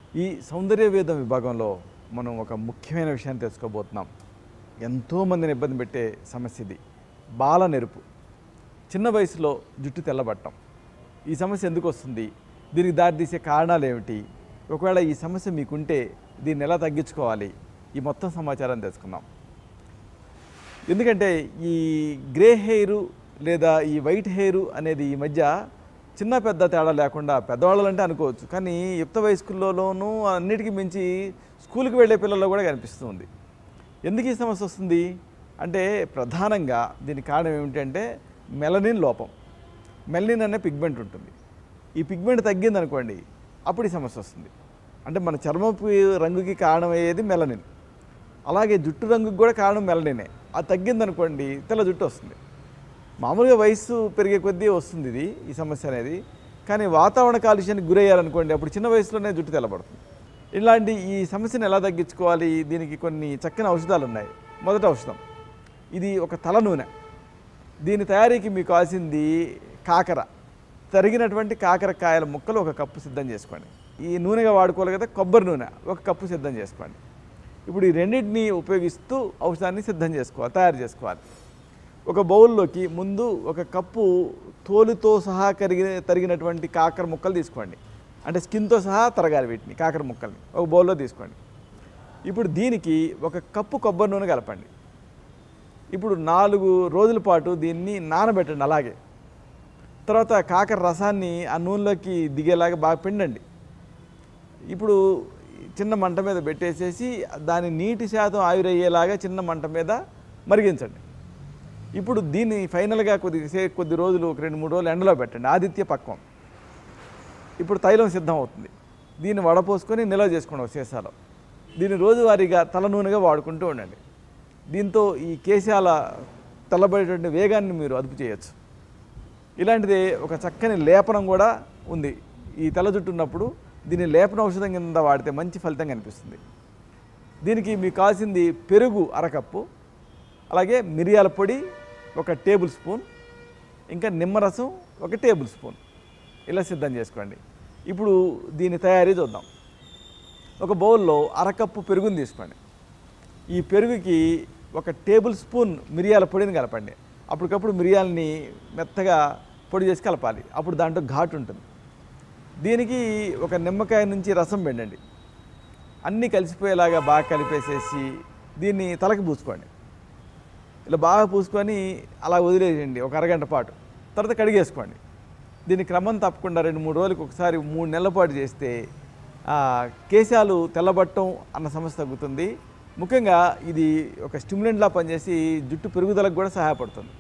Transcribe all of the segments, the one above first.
ఈ సౌందర్య వేదం విభాగంలో మనం ఒక ముఖ్యమైన విషయాన్ని తెలుసుకోబోతున్నాం ఎంతోమందిని ఇబ్బంది పెట్టే సమస్య ఇది బాల నెరుపు చిన్న వయసులో జుట్టు తెల్లబట్టం ఈ సమస్య ఎందుకు వస్తుంది దీనికి దారితీసే కారణాలు ఏమిటి ఒకవేళ ఈ సమస్య మీకుంటే దీన్ని ఎలా తగ్గించుకోవాలి ఈ మొత్తం సమాచారం తెలుసుకుందాం ఎందుకంటే ఈ గ్రే హెయిర్ లేదా ఈ వైట్ హెయిర్ అనేది ఈ మధ్య చిన్న పెద్ద తేడా లేకుండా పెద్దవాళ్ళంటే అనుకోవచ్చు కానీ యుక్త వయస్కుల్లోనూ అన్నిటికీ మించి స్కూల్కి వెళ్ళే పిల్లల్లో కూడా కనిపిస్తుంది ఎందుకు ఈ సమస్య వస్తుంది అంటే ప్రధానంగా దీనికి కారణం ఏమిటంటే మెలనిన్ లోపం మెలనిన్ అనే పిగ్మెంట్ ఉంటుంది ఈ పిగ్మెంట్ తగ్గింది అనుకోండి అప్పుడు ఈ సమస్య వస్తుంది అంటే మన చర్మపు రంగుకి కారణమయ్యేది మెలనిన్ అలాగే జుట్టు రంగుకి కూడా కారణం మెలనినే అది తగ్గిందనుకోండి తెల్ల జుట్టు వస్తుంది మామూలుగా వయసు పెరిగే కొద్దీ వస్తుంది ఇది ఈ సమస్య అనేది కానీ వాతావరణ కాలుష్యానికి గురయ్యారనుకోండి అప్పుడు చిన్న వయసులోనే జుట్టు తెల్లబడుతుంది ఇలాంటి ఈ సమస్యను ఎలా తగ్గించుకోవాలి దీనికి కొన్ని చక్కని ఔషధాలు ఉన్నాయి మొదటి ఔషధం ఇది ఒక తల నూనె దీని తయారీకి మీకు కావాల్సింది కాకర తరిగినటువంటి కాకరకాయల ముక్కలు ఒక కప్పు సిద్ధం చేసుకోండి ఈ నూనెగా వాడుకోవాలి కదా కొబ్బరి నూనె ఒక కప్పు సిద్ధం చేసుకోండి ఇప్పుడు ఈ రెండింటిని ఉపయోగిస్తూ ఔషధాన్ని సిద్ధం చేసుకోవాలి తయారు చేసుకోవాలి ఒక బౌల్లోకి ముందు ఒక కప్పు తోలుతో సహా కరిగి తరిగినటువంటి కాకర ముక్కలు తీసుకోండి అంటే స్కిన్తో సహా తరగాలి వీటిని కాకర ముక్కల్ని ఒక బౌల్లో తీసుకోండి ఇప్పుడు దీనికి ఒక కప్పు కొబ్బరి నూనె కలపండి ఇప్పుడు నాలుగు రోజుల పాటు దీన్ని నానబెట్టండి అలాగే తర్వాత కాకర రసాన్ని ఆ నూనెలోకి దిగేలాగా బాగా పిండండి ఇప్పుడు చిన్న మంట మీద పెట్టేసేసి దాని నీటి శాతం ఆవిరయ్యేలాగా చిన్న మంట మీద మరిగించండి ఇప్పుడు దీన్ని ఫైనల్గా కొద్ది సే- కొద్ది రోజులు ఒక రెండు మూడు రోజులు ఎండలో పెట్టండి ఆదిత్య పక్వం ఇప్పుడు తైలం సిద్ధం అవుతుంది దీన్ని వడపోసుకొని నిల్వ చేసుకోండి ఒక సీసాలో దీన్ని రోజువారీగా తల నూనెగా వాడుకుంటూ ఉండండి దీంతో ఈ కేశాల తెల్లబడేటువంటి వేగాన్ని మీరు అదుపు చేయొచ్చు ఇలాంటిదే ఒక చక్కని లేపనం కూడా ఉంది ఈ తెల్ల జుట్టు ఉన్నప్పుడు దీన్ని లేపన ఔషధం కింద వాడితే మంచి ఫలితం కనిపిస్తుంది దీనికి మీకు కావాల్సింది పెరుగు అరకప్పు అలాగే మిరియాల పొడి ఒక టేబుల్ స్పూన్ ఇంకా నిమ్మరసం ఒక టేబుల్ స్పూన్ ఇలా సిద్ధం చేసుకోండి ఇప్పుడు దీని తయారీ చూద్దాం ఒక బౌల్లో అరకప్పు పెరుగుని తీసుకోండి ఈ పెరుగుకి ఒక టేబుల్ స్పూన్ మిరియాల పొడిని కలపండి అప్పటికప్పుడు మిరియాలని మెత్తగా పొడి చేసి కలపాలి అప్పుడు దాంట్లో ఘాటు ఉంటుంది దీనికి ఒక నిమ్మకాయ నుంచి రసం పిండండి అన్నీ కలిసిపోయేలాగా బాగా కలిపేసేసి దీన్ని తలకి పూసుకోండి ఇలా బాగా పూసుకొని అలా వదిలేయండి ఒక అరగంట పాటు తర్వాత కడిగేసుకోండి దీన్ని క్రమం తప్పకుండా రెండు మూడు రోజులకు ఒకసారి మూడు నెలల పాటు చేస్తే ఆ, కేశాలు తెల్లబట్టం అన్న సమస్య తగ్గుతుంది ముఖ్యంగా ఇది ఒక స్టిమ్యులెంట్లా పనిచేసి జుట్టు పెరుగుదలకు కూడా సహాయపడుతుంది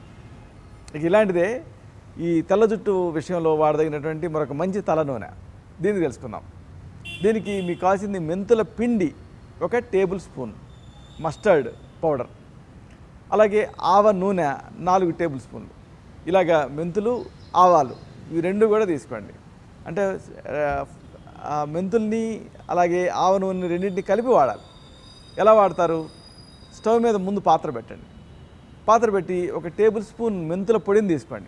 ఇక ఇలాంటిదే ఈ తెల్ల జుట్టు విషయంలో వాడదగినటువంటి మరొక మంచి తల నూనె దీన్ని తెలుసుకుందాం దీనికి మీకు కావాల్సింది మెంతుల పిండి ఒక టేబుల్ స్పూన్ మస్టర్డ్ పౌడర్ అలాగే ఆవ నూనె నాలుగు టేబుల్ స్పూన్లు ఇలాగా మెంతులు ఆవాలు ఇవి రెండు కూడా తీసుకోండి అంటే ఆ, ఆ మెంతుల్ని అలాగే ఆవ నూనె రెండింటిని కలిపి వాడాలి ఎలా వాడతారు స్టవ్ మీద ముందు పాత్ర పెట్టండి పాత్ర పెట్టి ఒక టేబుల్ స్పూన్ మెంతుల పొడిని తీసుకోండి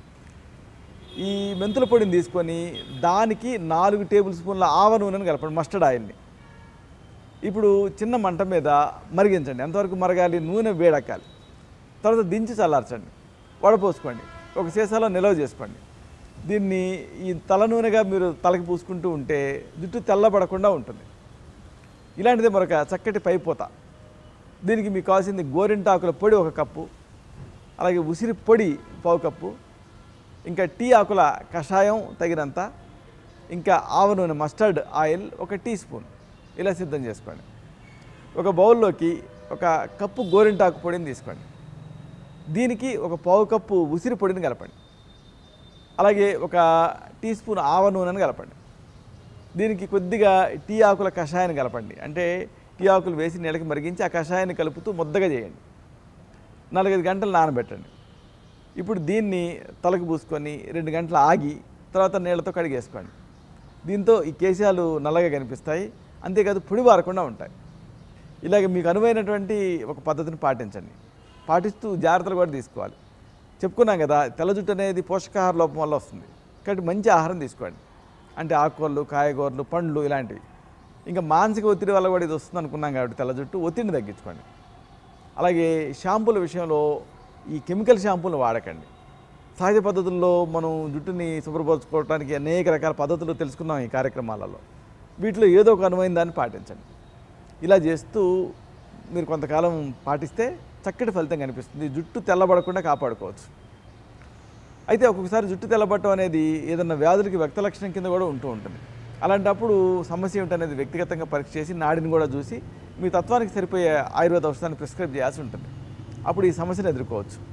ఈ మెంతుల పొడిని తీసుకొని దానికి నాలుగు టేబుల్ స్పూన్ల ఆవ నూనెను కలపండి మస్టర్డ్ ఆయిల్ని ఇప్పుడు చిన్న మంట మీద మరిగించండి ఎంతవరకు మరగాలి నూనె వేడెక్కాలి తర్వాత దించి చల్లార్చండి వడపోసుకోండి ఒక సీసాలో నిల్వ చేసుకోండి దీన్ని ఈ తల నూనెగా మీరు తలకి పూసుకుంటూ ఉంటే జుట్టు తెల్లబడకుండా ఉంటుంది ఇలాంటిది మరొక చక్కటి పైపోత దీనికి మీకు కావాల్సింది గోరింటాకుల పొడి ఒక కప్పు అలాగే ఉసిరి పొడి పావు కప్పు ఇంకా టీ ఆకుల కషాయం తగినంత ఇంకా ఆవ నూనె మస్టర్డ్ ఆయిల్ ఒక టీ స్పూన్ ఇలా సిద్ధం చేసుకోండి ఒక బౌల్లోకి ఒక కప్పు గోరింటాకు పొడిని తీసుకోండి దీనికి ఒక పావు కప్పు ఉసిరి పొడిని కలపండి అలాగే ఒక టీ స్పూన్ ఆవ నూనెను కలపండి దీనికి కొద్దిగా టీ ఆకుల కషాయాన్ని కలపండి అంటే టీ ఆకులు వేసి నీళ్ళకి మరిగించి ఆ కషాయాన్ని కలుపుతూ ముద్దగా చేయండి నాలుగైదు గంటలు నానబెట్టండి ఇప్పుడు దీన్ని తలకు పూసుకొని రెండు గంటలు ఆగి తర్వాత నీళ్ళతో కడిగేసుకోండి దీంతో ఈ కేశాలు నల్లగా కనిపిస్తాయి అంతేకాదు పొడి బారకుండా ఉంటాయి ఇలాగ మీకు అనువైనటువంటి ఒక పద్ధతిని పాటించండి పాటిస్తూ జాగ్రత్తలు కూడా తీసుకోవాలి చెప్పుకున్నాం కదా తెల్ల జుట్టు అనేది పోషకాహార లోపం వల్ల వస్తుంది కాబట్టి మంచి ఆహారం తీసుకోండి అంటే ఆకుకూరలు కాయగూరలు పండ్లు ఇలాంటివి ఇంకా మానసిక ఒత్తిడి వల్ల కూడా ఇది వస్తుంది అనుకున్నాం కాబట్టి తెల్ల జుట్టు ఒత్తిడిని తగ్గించుకోండి అలాగే షాంపూల విషయంలో ఈ కెమికల్ షాంపూలు వాడకండి సహజ పద్ధతుల్లో మనం జుట్టుని శుభ్రపరచుకోవడానికి అనేక రకాల పద్ధతులు తెలుసుకున్నాం ఈ కార్యక్రమాలలో వీటిలో ఏదో ఒక అనువైన దాన్ని పాటించండి ఇలా చేస్తూ మీరు కొంతకాలం పాటిస్తే చక్కటి ఫలితం కనిపిస్తుంది జుట్టు తెల్లబడకుండా కాపాడుకోవచ్చు అయితే ఒక్కొక్కసారి జుట్టు తెల్లబట్టం అనేది ఏదన్నా వ్యాధులకి వ్యక్త లక్షణం కింద కూడా ఉంటూ ఉంటుంది అలాంటప్పుడు సమస్య ఏమిటనేది వ్యక్తిగతంగా పరీక్ష చేసి నాడిని కూడా చూసి మీ తత్వానికి సరిపోయే ఆయుర్వేద ఔషధాన్ని ప్రిస్క్రైబ్ చేయాల్సి ఉంటుంది అప్పుడు ఈ సమస్యను ఎదుర్కోవచ్చు